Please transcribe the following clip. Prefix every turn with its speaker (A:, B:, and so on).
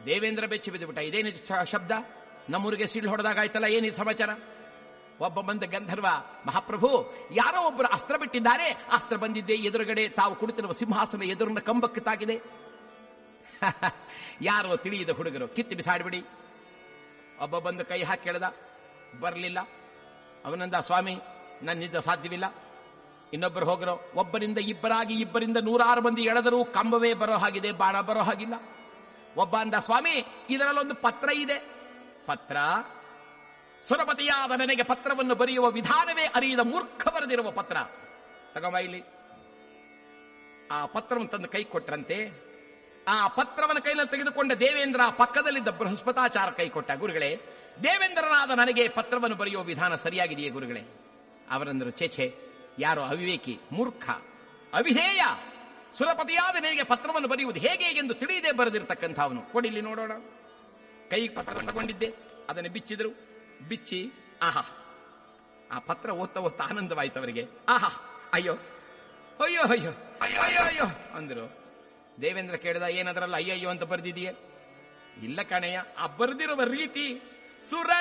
A: ದೇವೇಂದ್ರ ಬೆಚ್ಚಿ ಬಿದ್ದುಬಿಟ್ಟ ಇದೇನಿದು ಶ- ಶಬ್ದ ನಮ್ಮೂರಿಗೆ ಸಿಳ್ಳು ಹೊಡೆದಾಗ ಆಯ್ತಲ್ಲ ಏನಿದು ಸಮಾಚಾರ ಒಬ್ಬ ಬಂದ ಗಂಧರ್ವ ಮಹಾಪ್ರಭು ಯಾರೋ ಒಬ್ಬರು ಅಸ್ತ್ರ ಬಿಟ್ಟಿದ್ದಾರೆ ಅಸ್ತ್ರ ಬಂದಿದ್ದೆ ಎದುರುಗಡೆ ತಾವು ಕುಳಿತಿರುವ ಸಿಂಹಾಸನ ಎದುರಿನ ಕಂಬಕ್ಕೆ ತಾಗಿದೆ ಯಾರೋ ತಿಳಿಯದ ಹುಡುಗರು ಕಿತ್ತು ಬಿಸಾಡ್ಬಿಡಿ ಒಬ್ಬ ಬಂದು ಕೈ ಹಾಕಿ ಕೇಳ್ದ ಬರಲಿಲ್ಲ ಅವನಂದ ಸ್ವಾಮಿ ನನ್ನಿಂದ ಸಾಧ್ಯವಿಲ್ಲ ಇನ್ನೊಬ್ಬರು ಹೋಗರೋ ಒಬ್ಬರಿಂದ ಇಬ್ಬರಾಗಿ ಇಬ್ಬರಿಂದ ನೂರಾರು ಮಂದಿ ಎಳೆದರೂ ಕಂಬವೇ ಬರೋ ಹಾಗಿದೆ ಬಾಣ ಬರೋ ಹಾಗಿಲ್ಲ ಒಬ್ಬ ಅಂದ ಸ್ವಾಮಿ ಇದರಲ್ಲೊಂದು ಪತ್ರ ಇದೆ ಪತ್ರ ಸುರಪತಿಯಾದ ನನಗೆ ಪತ್ರವನ್ನು ಬರೆಯುವ ವಿಧಾನವೇ ಅರಿಯದ ಮೂರ್ಖ ಬರೆದಿರುವ ಪತ್ರ ತಗೊಂಬ ಇಲ್ಲಿ ಆ ಪತ್ರವನ್ನು ತಂದು ಕೈ ಕೊಟ್ರಂತೆ ಆ ಪತ್ರವನ್ನು ಕೈನಲ್ಲಿ ತೆಗೆದುಕೊಂಡ ದೇವೇಂದ್ರ ಪಕ್ಕದಲ್ಲಿದ್ದ ಬೃಹಸ್ಪತಾಚಾರ ಕೈ ಕೊಟ್ಟ ಗುರುಗಳೇ ದೇವೇಂದ್ರನಾದ ನನಗೆ ಪತ್ರವನ್ನು ಬರೆಯುವ ವಿಧಾನ ಸರಿಯಾಗಿದೆಯೇ ಗುರುಗಳೇ ಅವರಂದರು ಚೇಚೆ ಯಾರೋ ಅವಿವೇಕಿ ಮೂರ್ಖ ಅವಿಧೇಯ ಸುರಪತಿಯಾದ ನಿನಗೆ ಪತ್ರವನ್ನು ಬರೆಯುವುದು ಹೇಗೆ ಎಂದು ತಿಳಿಯದೆ ಬರೆದಿರ್ತಕ್ಕಂಥ ಅವನು ಕೊಡಿಲ್ಲಿ ನೋಡೋಣ ಕೈ ಪತ್ರ ತಗೊಂಡಿದ್ದೆ ಅದನ್ನು ಬಿಚ್ಚಿದ್ರು ಬಿಚ್ಚಿ ಆಹಾ ಆ ಪತ್ರ ಓದ್ತಾ ಓದ್ತಾ ಆನಂದವಾಯ್ತು ಅವರಿಗೆ ಆಹಾ ಅಯ್ಯೋ ಅಯ್ಯೋ ಅಯ್ಯೋ ಅಯ್ಯೋ ಅಯ್ಯೋ ಅಯ್ಯೋ ಅಂದ್ರು ದೇವೇಂದ್ರ ಕೇಳಿದ ಏನದ್ರಲ್ಲ ಅಯ್ಯಯ್ಯೋ ಅಂತ ಬರ್ದಿದೆಯೇ ಇಲ್ಲ ಕಣಯ್ಯ ಆ ಬರ್ದಿರುವ ರೀತಿ ಸುರ